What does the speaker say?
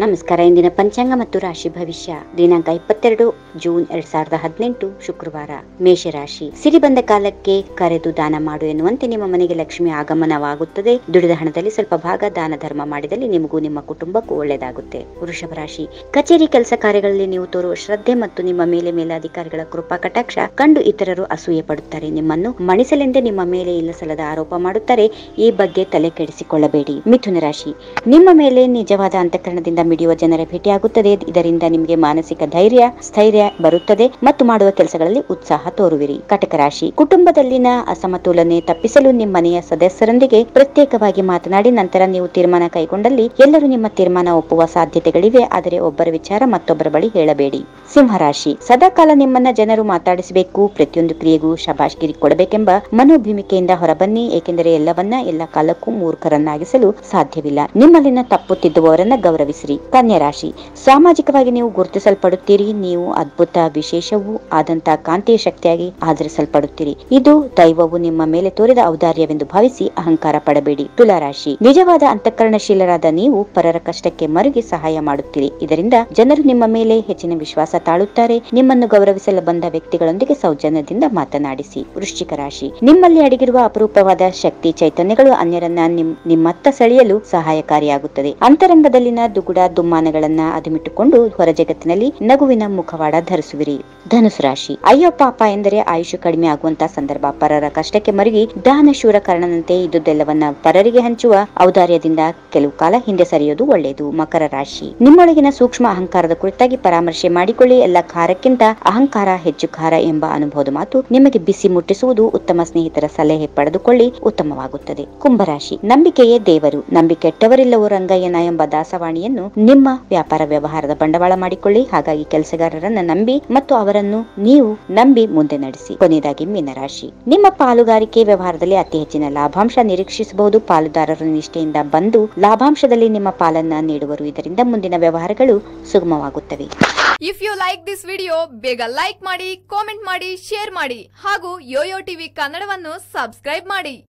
ನಮಸ್ಕಾರ ಇಂದಿನ ಪಂಚಾಂಗ ಮತ್ತು ರಾಶಿ ಭವಿಷ್ಯ ದಿನಾಂಕ ಇಪ್ಪತ್ತೆರಡು ಜೂನ್ ಎರಡ್ ಸಾವಿರದ ಹದಿನೆಂಟು ಶುಕ್ರವಾರ ಮೇಷರಾಶಿ ಸಿರಿ ಬಂದ ಕಾಲಕ್ಕೆ ಕರೆದು ದಾನ ಮಾಡು ಎನ್ನುವಂತೆ ನಿಮ್ಮ ಮನೆಗೆ ಲಕ್ಷ್ಮಿ ಆಗಮನವಾಗುತ್ತದೆ ದುಡಿದ ಹಣದಲ್ಲಿ ಸ್ವಲ್ಪ ಭಾಗ ದಾನ ಧರ್ಮ ಮಾಡಿದಲ್ಲಿ ನಿಮಗೂ ನಿಮ್ಮ ಕುಟುಂಬಕ್ಕೂ ಒಳ್ಳೆಯದಾಗುತ್ತೆ ವೃಷಭ ರಾಶಿ ಕಚೇರಿ ಕೆಲಸ ಕಾರ್ಯಗಳಲ್ಲಿ ನೀವು ತೋರುವ ಶ್ರದ್ಧೆ ಮತ್ತು ನಿಮ್ಮ ಮೇಲೆ ಮೇಲಾಧಿಕಾರಿಗಳ ಕೃಪಾ ಕಟಾಕ್ಷ ಕಂಡು ಇತರರು ಅಸೂಯೆ ಪಡುತ್ತಾರೆ ನಿಮ್ಮನ್ನು ಮಣಿಸಲೆಂದೇ ನಿಮ್ಮ ಮೇಲೆ ಇಲ್ಲಸಲ್ಲದ ಆರೋಪ ಮಾಡುತ್ತಾರೆ ಈ ಬಗ್ಗೆ ತಲೆ ಕೆಡಿಸಿಕೊಳ್ಳಬೇಡಿ ಮಿಥುನ ರಾಶಿ ನಿಮ್ಮ ಮೇಲೆ ನಿಜವಾದ ಅಂತಃಕರಣದಿಂದ ಮಿಡಿಯುವ ಜನರ ಭೇಟಿಯಾಗುತ್ತದೆ ಇದರಿಂದ ನಿಮಗೆ ಮಾನಸಿಕ ಧೈರ್ಯ ಸ್ಥೈರ್ಯ ಬರುತ್ತದೆ ಮತ್ತು ಮಾಡುವ ಕೆಲಸಗಳಲ್ಲಿ ಉತ್ಸಾಹ ತೋರುವಿರಿ ಕಟಕ ರಾಶಿ ಕುಟುಂಬದಲ್ಲಿನ ಅಸಮತೋಲನೆ ತಪ್ಪಿಸಲು ನಿಮ್ಮ ಮನೆಯ ಸದಸ್ಯರೊಂದಿಗೆ ಪ್ರತ್ಯೇಕವಾಗಿ ಮಾತನಾಡಿ ನಂತರ ನೀವು ತೀರ್ಮಾನ ಕೈಗೊಂಡಲ್ಲಿ ಎಲ್ಲರೂ ನಿಮ್ಮ ತೀರ್ಮಾನ ಒಪ್ಪುವ ಸಾಧ್ಯತೆಗಳಿವೆ ಆದರೆ ಒಬ್ಬರ ವಿಚಾರ ಮತ್ತೊಬ್ಬರ ಬಳಿ ಹೇಳಬೇಡಿ ಸಿಂಹರಾಶಿ ಸದಾಕಾಲ ನಿಮ್ಮನ್ನ ಜನರು ಮಾತಾಡಿಸಬೇಕು ಪ್ರತಿಯೊಂದು ಕ್ರಿಯೆಗೂ ಶಬಾಷ್ಗಿರಿ ಕೊಡಬೇಕೆಂಬ ಮನೋಭೂಮಿಕೆಯಿಂದ ಹೊರಬನ್ನಿ ಏಕೆಂದರೆ ಎಲ್ಲವನ್ನ ಎಲ್ಲ ಕಾಲಕ್ಕೂ ಮೂರ್ಖರನ್ನಾಗಿಸಲು ಸಾಧ್ಯವಿಲ್ಲ ನಿಮ್ಮಲ್ಲಿನ ತಪ್ಪು ತಿದ್ದುವವರನ್ನ ಗೌರವಿಸಿರಿ ಕನ್ಯಾ ರಾಶಿ ಸಾಮಾಜಿಕವಾಗಿ ನೀವು ಗುರುತಿಸಲ್ಪಡುತ್ತೀರಿ ನೀವು ಅದ್ಭುತ ವಿಶೇಷವೂ ಆದಂತಹ ಕಾಂತಿಯ ಶಕ್ತಿಯಾಗಿ ಆಧರಿಸಲ್ಪಡುತ್ತೀರಿ ಇದು ದೈವವು ನಿಮ್ಮ ಮೇಲೆ ತೋರಿದ ಔದಾರ್ಯವೆಂದು ಭಾವಿಸಿ ಅಹಂಕಾರ ಪಡಬೇಡಿ ತುಲಾರಾಶಿ ನಿಜವಾದ ಅಂತಃಕರಣಶೀಲರಾದ ನೀವು ಪರರ ಕಷ್ಟಕ್ಕೆ ಮರುಗಿ ಸಹಾಯ ಮಾಡುತ್ತೀರಿ ಇದರಿಂದ ಜನರು ನಿಮ್ಮ ಮೇಲೆ ಹೆಚ್ಚಿನ ವಿಶ್ವಾಸ ತಾಳುತ್ತಾರೆ ನಿಮ್ಮನ್ನು ಗೌರವಿಸಲು ಬಂದ ವ್ಯಕ್ತಿಗಳೊಂದಿಗೆ ಸೌಜನ್ಯದಿಂದ ಮಾತನಾಡಿಸಿ ವೃಶ್ಚಿಕ ರಾಶಿ ನಿಮ್ಮಲ್ಲಿ ಅಡಗಿರುವ ಅಪರೂಪವಾದ ಶಕ್ತಿ ಚೈತನ್ಯಗಳು ಅನ್ಯರನ್ನ ನಿಮ್- ನಿಮ್ಮತ್ತ ಸೆಳೆಯಲು ಸಹಾಯಕಾರಿಯಾಗುತ್ತದೆ ಅಂತರಂಗದಲ್ಲಿನ ದುಗುಡ ದುಮ್ಮಾನಗಳನ್ನ ಅದುಮಿಟ್ಟುಕೊಂಡು ಹೊರ ಜಗತ್ತಿನಲ್ಲಿ ನಗುವಿನ ಮುಖವಾಡ ಧರಿಸುವಿರಿ ಧನುಸು ರಾಶಿ ಅಯ್ಯೋ ಪಾಪ ಎಂದರೆ ಆಯುಷು ಕಡಿಮೆ ಆಗುವಂತ ಸಂದರ್ಭ ಪರರ ಕಷ್ಟಕ್ಕೆ ಮರುಗಿ ದಾನಶೂರ ಕರ್ಣನಂತೆ ಇದ್ದುದೆಲ್ಲವನ್ನ ಪರರಿಗೆ ಹಂಚುವ ಔದಾರ್ಯದಿಂದ ಕೆಲವು ಕಾಲ ಹಿಂದೆ ಸರಿಯೋದು ಒಳ್ಳೆಯದು ಮಕರ ರಾಶಿ ನಿಮ್ಮೊಳಗಿನ ಸೂಕ್ಷ್ಮ ಅಹಂಕಾರದ ಕುರಿತಾಗಿ ಪರಾಮರ್ಶೆ ಮಾಡಿಕೊಳ್ಳಿ ಎಲ್ಲ ಖಾರಕ್ಕಿಂತ ಅಹಂಕಾರ ಹೆಚ್ಚು ಖಾರ ಎಂಬ ಅನುಭವದ ಮಾತು ನಿಮಗೆ ಬಿಸಿ ಮುಟ್ಟಿಸುವುದು ಉತ್ತಮ ಸ್ನೇಹಿತರ ಸಲಹೆ ಪಡೆದುಕೊಳ್ಳಿ ಉತ್ತಮವಾಗುತ್ತದೆ ಕುಂಭರಾಶಿ ನಂಬಿಕೆಯೇ ದೇವರು ನಂಬಿಕೆಟ್ಟವರಿಲ್ಲವೋ ರಂಗಯ್ಯನ ಎಂಬ ದಾಸವಾಣಿಯನ್ನು ನಿಮ್ಮ ವ್ಯಾಪಾರ ವ್ಯವಹಾರದ ಬಂಡವಾಳ ಮಾಡಿಕೊಳ್ಳಿ ಹಾಗಾಗಿ ಕೆಲಸಗಾರರನ್ನ ನಂಬಿ ಮತ್ತು ಅವರನ್ನು ನೀವು ನಂಬಿ ಮುಂದೆ ನಡೆಸಿ ಕೊನೆಯದಾಗಿ ಮೀನರಾಶಿ ನಿಮ್ಮ ಪಾಲುಗಾರಿಕೆ ವ್ಯವಹಾರದಲ್ಲಿ ಅತಿ ಹೆಚ್ಚಿನ ಲಾಭಾಂಶ ನಿರೀಕ್ಷಿಸಬಹುದು ಪಾಲುದಾರರು ನಿಷ್ಠೆಯಿಂದ ಬಂದು ಲಾಭಾಂಶದಲ್ಲಿ ನಿಮ್ಮ ಪಾಲನ್ನ ನೀಡುವರು ಇದರಿಂದ ಮುಂದಿನ ವ್ಯವಹಾರಗಳು ಸುಗಮವಾಗುತ್ತವೆ if you like this video ಬೇಗ ಲೈಕ್ ಮಾಡಿ ಕಾಮೆಂಟ್ ಮಾಡಿ ಶೇರ್ ಮಾಡಿ ಹಾಗೂ ಯೋಯೋ ಟಿವಿ ಕನ್ನಡವನ್ನು ಸಬ್ಸ್ಕ್ರೈಬ್ ಮಾಡಿ